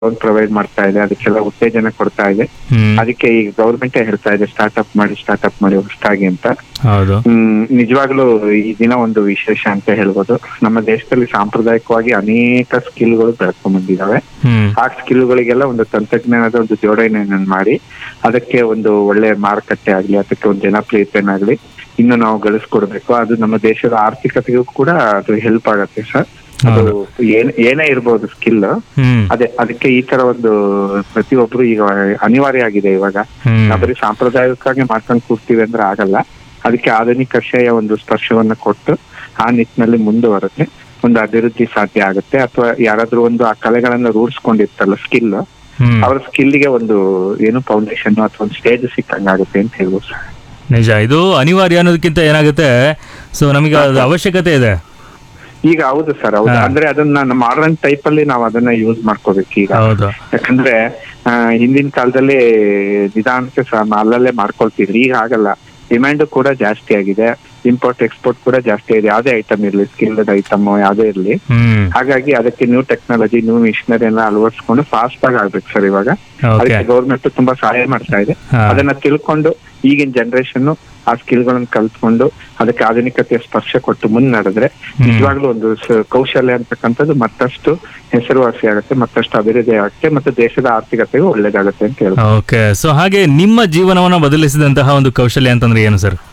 Loan provide ಮಾಡ್ತಾ ಇದೆ ಅದಕ್ಕೆಲ್ಲ ಉತ್ತೇಜನ ಕೊಡ್ತಾ ಇದೆ ಹ್ಮ್ ಅದಕ್ಕೆ ಈಗ ಗೌರ್ಮೆಂಟ್ ಹೇಳ್ತಾ ಇದೆ ಸ್ಟಾರ್ಟ್ಅಪ್ ಮಾಡಿ ಸ್ಟಾರ್ಟ್ಅಪ್ ಮಾಡಿ ಹೊಸದಾಗಿ ಅಂತ ಹೌದು ಹ್ಮ್ ನಿಜವಾಗ್ಲೂ ಈ ದಿನ ಒಂದು ವಿಶೇಷ ಅಂತ ಹೇಳ್ಬೋದು ನಮ್ಮ ದೇಶದಲ್ಲಿ ಸಾಂಪ್ರದಾಯಿಕವಾಗಿ ಅನೇಕ ಸ್ಕಿಲ್ಗಳು ಬೆಳ್ಕೊಂಡ್ ಬಂದಿದಾವೆ ಹ್ಮ್ ಆ ಸ್ಕಿಲ್ಗಳಿಗೆಲ್ಲ ಒಂದು ತಂತ್ರಜ್ಞಾನದ ಒಂದು ಜೋಡಣೆಯನ್ನು ಮಾಡಿ ಅದಕ್ಕೆ ಒಂದು ಒಳ್ಳೆ ಮಾರುಕಟ್ಟೆ ಆಗ್ಲಿ ಅದಕ್ಕೆ ಒಂದು ಜನಪ್ರಿಯತೆನಾಗ್ಲಿ ಇನ್ನು ನಾವು ಗಳಿಸ್ಕೊಡ್ಬೇಕು ಅದು ನಮ್ಮ ದೇಶದ ಆರ್ಥಿಕತೆಗೂ ಕೂಡ ಅದು ಹೆಲ್ಪ್ ಆಗತ್ತೆ ಸರ್ ಅದು ಏನ್ ಏನೇ ಇರ್ಬೋದು ಸ್ಕಿಲ್ ಹ್ಮ್ ಅದೇ ಅದಕ್ಕೆ ಈ ತರ ಒಂದು ಪ್ರತಿಯೊಬ್ರು ಈಗ ಅನಿವಾರ್ಯ ಆಗಿದೆ ಇವಾಗ ಹ್ಮ್ ನಾವು ಬರೀ ಸಾಂಪ್ರದಾಯಿಕವಾಗಿ ಮಾಡ್ಕೊಂಡು ಕೂರ್ತೀವಿ ಅಂದ್ರೆ ಆಗಲ್ಲ ಅದಕ್ಕೆ ಆಧುನಿಕತೆಯ ಒಂದು ಸ್ಪರ್ಶವನ್ನ ಕೊಟ್ಟು ಆ ನಿಟ್ಟಿನಲ್ಲಿ ಮುಂದುವರೆದ್ರೆ ಒಂದು ಅಭಿವೃದ್ಧಿ ಸಾಧ್ಯ ಆಗುತ್ತೆ ಅಥವಾ ಯಾರಾದ್ರೂ ಒಂದು ಆ ಕಲೆಗಳನ್ನ ರೂಢಿಸ್ಕೊಂಡಿರ್ತಾರಲ್ಲ ಸ್ಕಿಲ್ ಹ್ಮ್ ಅವ್ರ ಸ್ಕಿಲ್ಗೆ ಒಂದು ಏನು ಫೌಂಡೇಶನ್ ಅಥವಾ ಒಂದು ಸ್ಟೇಜ್ ಸಿಕ್ಕಂಗಾಗುತ್ತೆ ಅಂತ ಹೇಳ್ಬೋದು ಸರ್ ನಿಜ ಇದು ಅನಿವಾರ್ಯ ಅನ್ನೋದಕ್ಕಿಂತ ಏನಾಗುತ್ತೆ ಸೊ ನಮಗೆ ಅದು ಅವಶ್ಯಕತೆ ಇದೆ ಈಗ ಹೌದು ಸರ್ ಹೌದು ಹಾ. ಅಂದ್ರೆ ಅದನ್ನ ಮಾಡರ್ನ್ ಟೈಪ್ ಅಲ್ಲಿ ನಾವು ಅದನ್ನ ಯೂಸ್ ಮಾಡ್ಕೋಬೇಕು ಈಗ ಹೌದು ಯಾಕಂದ್ರೆ ಆ, ಹಿಂದಿನ ಕಾಲದಲ್ಲಿ ನಿಧಾನಕ್ಕೆ ಸ- ಅಲ್ಲಲ್ಲೇ ಮಾಡ್ಕೊಳ್ತಿದ್ರು ಈಗ ಆಗಲ್ಲ ಡಿಮ್ಯಾಂಡ್ ಕೂಡ ಜಾಸ್ತಿ ಆಗಿದೆ ಇಂಪೋರ್ಟ್ ಎಕ್ಸ್ಪೋರ್ಟ್ ಕೂಡ ಜಾಸ್ತಿ ಇದೆ ಯಾವ್ದೇ ಐಟಮ್ ಇರ್ಲಿ ಸ್ಕಿಲ್ಡ್ ಐಟಮ್ ಯಾವ್ದೇ ಇರ್ಲಿ ಹ್ಮ್ ಹಾಗಾಗಿ ಅದಕ್ಕೆ ನ್ಯೂ ಟೆಕ್ನಾಲಜಿ ನ್ಯೂ ಮಿಷನರಿ ಎಲ್ಲ ಅಳವಡಿಸ್ಕೊಂಡು ಫಾಸ್ಟ್ ಆಗಿ ಆಗ್ಬೇಕು ಸರ್ ಇವಾಗ ಓಕೆ ಅದಕ್ಕೆ ಗೌರ್ಮೆಂಟ್ ತುಂಬಾ ಸಹಾಯ ಮಾಡ್ತಾ ಇದೆ ಹಾ. ಅದನ್ನ ತಿಳ್ಕೊಂಡು ಈಗಿನ ಜನರೇಷನ್ ಆ ಸ್ಕಿಲ್ಗಳನ್ನ ಕಲ್ತ್ಕೊಂಡು ಅದಕ್ಕೆ ಆಧುನಿಕತೆಯ ಸ್ಪರ್ಶ ಕೊಟ್ಟು ಮುಂದೆ ನಡೆದ್ರೆ ಹ್ಮ್. ನಿಜವಾಗ್ಲೂ ಒಂದು ಸ- ಕೌಶಲ್ಯ ಅಂತಕ್ಕಂಥದ್ದು ಮತ್ತಷ್ಟು ಹೆಸರುವಾಸಿ ಆಗುತ್ತೆ ಮತ್ತಷ್ಟು ಅಭಿವೃದ್ಧಿ ಆಗುತ್ತೆ ಮತ್ತು ದೇಶದ ಆರ್ಥಿಕತೆಗೂ ಒಳ್ಳೇದಾಗುತ್ತೆ ಅಂತ ಹೇಳ್ಬೋದು ಓಕೆ ಸೊ ಹಾಗೆ ನಿಮ್ಮ ಜೀವನವನ್ನ ಬದಲಿಸಿದಂತಹ ಒಂದು ಕೌಶಲ್ಯ ಅಂತಂದ್ರೆ ಏನು ಸರ್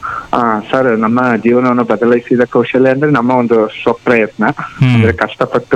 ಆ ಸರ್ ನಮ್ಮ ಜೀವನವನ್ನು ಬದಲಾಯಿಸಿದ ಕೌಶಲ್ಯ ಅಂದ್ರೆ ನಮ್ಮ ಒಂದು ಸ್ವಪ್ರಯತ್ನ ಹ್ಮ್. ಅಂದ್ರೆ ಕಷ್ಟಪಟ್ಟು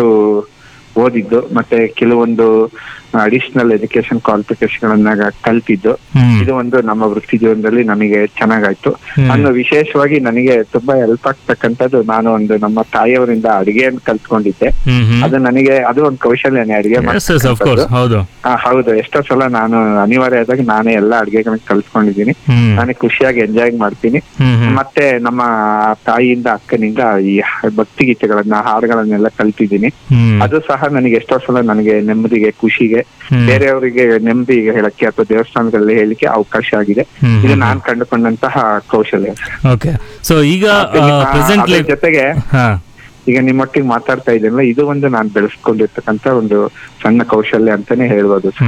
ಓದಿದ್ದು ಮತ್ತೆ ಕೆಲವೊಂದು ಅಡಿಷನಲ್ ಎಜುಕೇಶನ್ ಕ್ವಾಲಿಫಿಕೇಶನ್ ಕಲ್ತಿದ್ದು ಹ್ಮ್ ಇದು ಒಂದು ನಮ್ಮ ವೃತ್ತಿ ಜೀವನದಲ್ಲಿ ನಮಗೆ ಚೆನ್ನಾಗಾಯ್ತು ಹ್ಮ್. ಅನ್ನು ವಿಶೇಷವಾಗಿ ನನಗೆ ತುಂಬಾ ಹೆಲ್ಪ್ ಆಗ್ತಕ್ಕಂಥದ್ದು ನಾನು ಒಂದು ನಮ್ಮ ತಾಯಿಯವರಿಂದ ಅಡಿಗೆಯನ್ನು ಕಲ್ತ್ಕೊಂಡಿದ್ದೆ ಹ್ಮ್ ಹ್ಮ್ ಅದು ನನಗೆ ಅದು ಒಂದು ಕೌಶಲ್ಯನೇ ಅಡಿಗೆ ಎಸ್ ಎಸ್ ಆಫ್ ಕೋರ್ಸ್ ಹೌದು ಆ, ಹೌದು ಎಷ್ಟೋ ಸಲ ನಾನು ಅನಿವಾರ್ಯ ಆದಾಗ ನಾನೇ ಎಲ್ಲ ಅಡಿಗೆಗಳನ್ನ ಕಲ್ತ್ಕೊಂಡಿದ್ದೀನಿ ಹ್ಮ್ ನಾನೇ ಖುಷಿಯಾಗಿ ಎಂಜಾಯ್ ಮಾಡ್ತೀನಿ ಹ್ಮ್ ಹ್ಮ್ ಮತ್ತೆ ನಮ್ಮ ತಾಯಿಯಿಂದ ಅಕ್ಕನಿಂದ ಈ ಭಕ್ತಿಗೀತೆಗಳನ್ನ ಹಾಡುಗಳನ್ನೆಲ್ಲ ಕಲ್ತಿದ್ದೀನಿ ಹ್ಮ್ ಅದು ಸಹ ನನಗೆ ಎಷ್ಟೋ ಸಲ ನನಗೆ ನೆಮ್ಮದಿಗೆ ಖುಷಿಗೆ ಹ್ಮ್. ಬೇರೆಯವರಿಗೆ ನೆಮ್ಮದಿ ಹೇಳಕ್ಕೆ ಅಥವಾ ದೇವಸ್ಥಾನಗಳಲ್ಲಿ ಹೇಳಿಕೆ ಅವಕಾಶ ಆಗಿದೆ ಹ್ಮ್. ಇದು ನಾನ್ ಕಂಡುಕೊಂಡಂತಹ ಕೌಶಲ್ಯ ಓಕೆ ಸೊ ಈಗ ಮತ್ತೆ ನಿಮ್ಮ- ಪ್ರೆಸೆಂಟ್ ಅದ್ರ ಲೈಫ್ ಜೊತೆಗೆ ಹಾ ಈಗ ನಿಮ್ಮೊಟ್ಟಿಗೆ ಮಾತಾಡ್ತಾ ಇದ್ದೀನಲ್ಲ ಇದು ಒಂದು ನಾನು ಬೆಳೆಸ್ಕೊಂಡಿರ್ತಕ್ಕಂಥ ಒಂದು ಸಣ್ಣ ಕೌಶಲ್ಯ ಅಂತಾನೆ ಹೇಳ್ಬೋದು ಸರ್.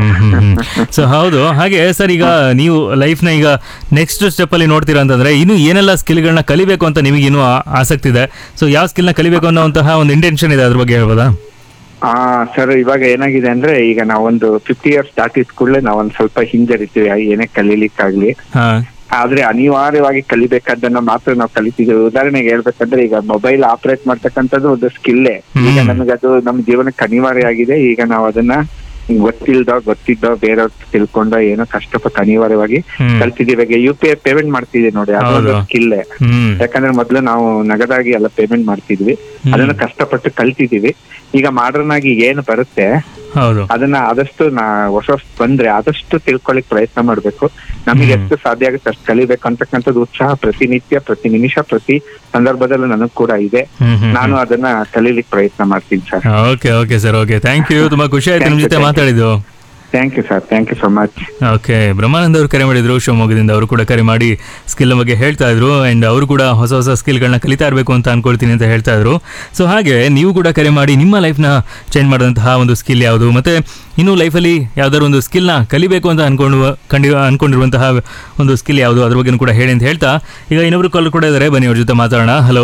ಸೊ ಹೌದು ಹಾಗೆ ಸರ್ ಈಗ ನೀವು ಲೈಫ್ನ ಈಗ ನೆಕ್ಸ್ಟ್ ಸ್ಟೆಪ್ ಅಲ್ಲಿ ನೋಡ್ತೀರಾ ಅಂತಂದ್ರೆ ಇನ್ನು ಏನೆಲ್ಲ ಸ್ಕಿಲ್ಗಳನ್ನ ಕಲಿಬೇಕು ಅಂತ ನಿಮಗೆ ಇನ್ನೂ ಆ- ಆಸಕ್ತಿ ಇದೆ ಸೊ ಯಾವ ಸ್ಕಿಲ್ನ ಕಲಿಬೇಕು ಅನ್ನೋಂತಹ ಒಂದು ಇಂಟೆನ್ಷನ್ ಇದೆ ಅದ್ರ ಬಗ್ಗೆ ಹೇಳ್ಬೋದಾ ಆ ಸರ್ ಇವಾಗ ಏನಾಗಿದೆ ಅಂದ್ರೆ ಈಗ ನಾವೊಂದು ಫಿಫ್ಟಿ ಇಯರ್ಸ್ ದಾಟಿದ ಕೂಡಲೇ ನಾವೊಂದ್ ಸ್ವಲ್ಪ ಹಿಂಜರಿತೀವಿ ಏನೇ ಕಲೀಲಿಕ್ಕಾಗ್ಲಿ ಹಾ ಆದ್ರೆ ಅನಿವಾರ್ಯವಾಗಿ ಕಲಿಬೇಕಾದ್ದನ್ನ ಮಾತ್ರ ನಾವು ಕಲಿತಿದ್ದೀವಿ ಉದಾಹರಣೆಗೆ ಹೇಳ್ಬೇಕಂದ್ರೆ ಈಗ ಮೊಬೈಲ್ ಆಪರೇಟ್ ಮಾಡ್ತಕ್ಕಂಥದ್ದು ಒಂದು ಸ್ಕಿಲ್ಲೇ ಈಗ ಹ್ಮ್. ನಮಗೆ ಅದು ನಮ್ಮ ಜೀವನಕ್ಕೆ ಅನಿವಾರ್ಯ ಆಗಿದೆ ಈಗ ನಾವು ಅದನ್ನ ಗೊತ್ತಿಲ್ದೋ ಗೊತ್ತಿದ್ದೋ ಬೇರೆಯವ್ರ ತಿಳ್ಕೊಂಡೋ ಏನೋ ಕಷ್ಟಪಟ್ಟು ಅನಿವಾರ್ಯವಾಗಿ ಹ್ಮ್. ಕಲ್ತಿದ್ದೀವಿ ಈಗ ಯು ಪಿ ಐ ಪೇಮೆಂಟ್ ಮಾಡ್ತಿದ್ದೀವಿ ನೋಡಿ ಅದೊಂದು ಹೌದು. ಸ್ಕಿಲ್ಲೇ ಹ್ಮ್ ಯಾಕಂದ್ರೆ ಮೊದ್ಲು ನಾವು ನಗದಾಗಿ ಎಲ್ಲ ಪೇಮೆಂಟ್ ಮಾಡ್ತಿದ್ವಿ ಅದನ್ನ ಕಷ್ಟಪಟ್ಟು ಕಲ್ತಿದೀವಿ ಈಗ ಮಾಡರ್ನ್ ಆಗಿ ಏನು ಬರುತ್ತೆ ಹೌದು ಅದನ್ನ ಆದಷ್ಟು ನಾ ಹೊಸ ಹೊಸ ಬಂದ್ರೆ ಆದಷ್ಟು ತಿಳ್ಕೊಳ್ಳಿಕ್ ಪ್ರಯತ್ನ ಮಾಡ್ಬೇಕು ನಮಗೆ ಎಷ್ಟು ಸಾಧ್ಯ ಆಗುತ್ತೆ ಅಷ್ಟು ಕಲಿಬೇಕು ಅಂತಕ್ಕಂಥದ್ದು ಉತ್ಸಾಹ ಪ್ರತಿನಿತ್ಯ ಪ್ರತಿ ನಿಮಿಷ ಪ್ರತಿ ಸಂದರ್ಭದಲ್ಲೂ ನನಗ್ ಕೂಡ ಇದೆ ಹ್ಮ್ ಹ್ಮ್ ನಾನು ಅದನ್ನ ಕಲೀಲಿಕ್ ಪ್ರಯತ್ನ ಮಾಡ್ತೀನಿ sir okay okay sir okay thank you ತುಂಬಾ ಖುಷಿ ಆಯ್ತು ನಿಮ್ Thank you, ಜೊತೆ thank you. ಮಾತಾಡಿದ್ದು thank you sir thank you so much okay Brahmanand ಅವರು ಕರೆ ಮಾಡಿದ್ರು ಶಿವಮೊಗ್ಗದಿಂದ ಅವರು ಕೂಡ ಕರೆ ಮಾಡಿ ಸ್ಕಿಲ್ ಬಗ್ಗೆ ಹೇಳ್ತಾ ಇದ್ರು ಅಂಡ್ ಅವರು ಕೂಡ ಹೊಸ ಹೊಸ ಸ್ಕಿಲ್ಗಳನ್ನ ಕಲಿತಾ ಇರಬೇಕು ಅಂತ ಅನ್ಕೊಳ್ತೀನಿ ಅಂತ ಹೇಳ್ತಾ ಇದ್ರು ಸೊ ಹಾಗೆ ನೀವು ಕೂಡ ಕರೆ ಮಾಡಿ ನಿಮ್ಮ ಲೈಫ್ನ ಚೇಂಜ್ ಮಾಡಿದಂತಹ ಒಂದು ಸ್ಕಿಲ್ ಯಾವುದು ಮತ್ತೆ ಇನ್ನು ಲೈಫಲ್ಲಿ ಯಾವ್ದಾದ್ರು ಒಂದು ಸ್ಕಿಲ್ನ ಕಲಿಬೇಕು ಅಂತ ಅನ್ಕೊಂಡು ಕಂಡಿ ಅನ್ಕೊಂಡಿರುವಂತಹ ಒಂದು ಸ್ಕಿಲ್ ಯಾವುದು ಅದ್ರ ಬಗ್ಗೆ ಕೂಡ ಹೇಳಿ ಅಂತ ಹೇಳ್ತಾ ಈಗ ಇನ್ನೊಬ್ರು ಕಾಲ್ ಕೂಡ ಇದ್ದಾರೆ ಬನ್ನಿ ಅವ್ರ ಜೊತೆ ಮಾತಾಡೋಣ ಹಲೋ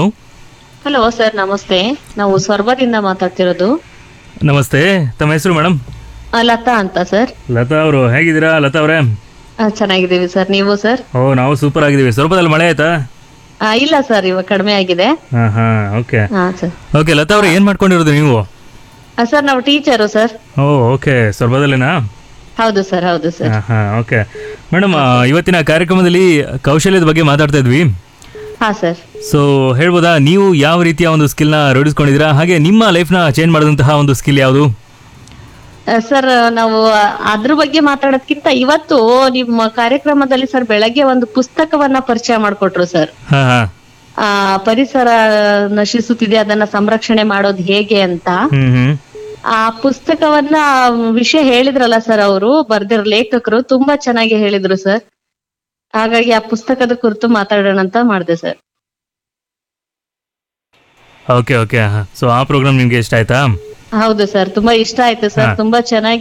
ಹಲೋ ಸರ್ ನಮಸ್ತೆ ನಾವು ಸ್ವರ್ಬದಿಂದ ಮಾತಾಡ್ತಿರೋದು ನಮಸ್ತೆ ತಮ್ಮ ಹೆಸರು ಮೇಡಮ್ ಆ, ಲತಾ ಅಂತ ಸರ್ ಲತಾ ಅವರು ಹೇಗಿದ್ದೀರಾ ಲತಾ ಅವರೇ ಆ, ಚೆನ್ನಾಗಿದ್ದೀವಿ ಸರ್ ನೀವು ಸರ್ ಓ ನಾವು ಸೂಪರ್ ಆಗಿದ್ದೀವಿ ಸ್ವಲ್ಪದಲ್ಲಿ ಮಳೆ ಆಯ್ತಾ ಆ, ಇಲ್ಲ ಸರ್ ಇವಾಗ ಕಡಿಮೆ ಆಗಿದೆ ಹಾಂ ಹಾಂ ಓಕೆ ಹಾ ಸರ್ ಓಕೆ ಲತಾ ಅವ್ರೆ ಏನ್ ಮಾಡ್ಕೊಂಡಿರೋದು ನೀವು ಆ, ಸರ್ ನಾವು ಟೀಚರು ಸರ್ ಓ ಓಕೆ ಸ್ವರ್ಭದಲ್ಲೇನಾ ಹೌದು ಸರ್ ಹೌದು ಸರ್ ಹಾಂ ಹಾಂ ಓಕೆ ಮೇಡಮ್ ಇವತ್ತಿನ ಕಾರ್ಯಕ್ರಮದಲ್ಲಿ ಕೌಶಲ್ಯದ ಬಗ್ಗೆ ಮಾತಾಡ್ತಾ ಇದ್ವಿ ಹಾ ಸರ್ ಸೊ ಹೇಳ್ಬೋದಾ ನೀವು ಯಾವ ರೀತಿಯ ಒಂದು ಸ್ಕಿಲ್ನ ರೂಢಿಸ್ಕೊಂಡಿದ್ದೀರಾ ಹಾಗೆ ನಿಮ್ಮ ಲೈಫ್ನ ಚೇಂಜ್ ಮಾಡಿದಂತಹ ಒಂದು ಸ್ಕಿಲ್ ಯಾವುದು ಆ, ಸರ್ ನಾವು ಆ, ಅದ್ರ ಬಗ್ಗೆ ಮಾತಾಡೋದ್ಕಿಂತ ಇವತ್ತು ನಿಮ್ಮ ಕಾರ್ಯಕ್ರಮದಲ್ಲಿ ಸರ್ ಬೆಳಗ್ಗೆ ಒಂದು ಪುಸ್ತಕವನ್ನ ಪರಿಚಯ ಮಾಡಿಕೊಟ್ರು ಸರ್ ಹಾಂ ಹಾಂ ಆ ಪರಿಸರ ನಶಿಸುತ್ತಿದೆ ಅದನ್ನ ಸಂರಕ್ಷಣೆ ಮಾಡೋದು ಹೇಗೆ ಅಂತ ಹ್ಮ್ ಹ್ಮ್ ಆ ಪುಸ್ತಕವನ್ನ ವಿಷಯ ಹೇಳಿದ್ರಲ್ಲ ಸರ್ ಅವರು ಬರ್ದಿರೋ ಲೇಖಕರು ತುಂಬಾ ಚೆನ್ನಾಗಿ ಹೇಳಿದ್ರು ಸರ್ ಹಾಗಾಗಿ ಆ ಪುಸ್ತಕದ ಕುರಿತು ಮಾತಾಡೋಣ ಅಂತ ಮಾಡಿದೆ ಸರ್ ಓಕೆ ಓಕೆ ಸೊ ಆ ಪ್ರೋಗ್ರಾಮ್ ನಿಮ್ಗೆ ಇಷ್ಟ ಆಯ್ತಾ ಹೌದು ಸರ್ ತುಂಬಾ ಇಷ್ಟ ಆಯ್ತು ಸರ್ ಹಾ. ತುಂಬಾ ಚೆನ್ನಾಗಿ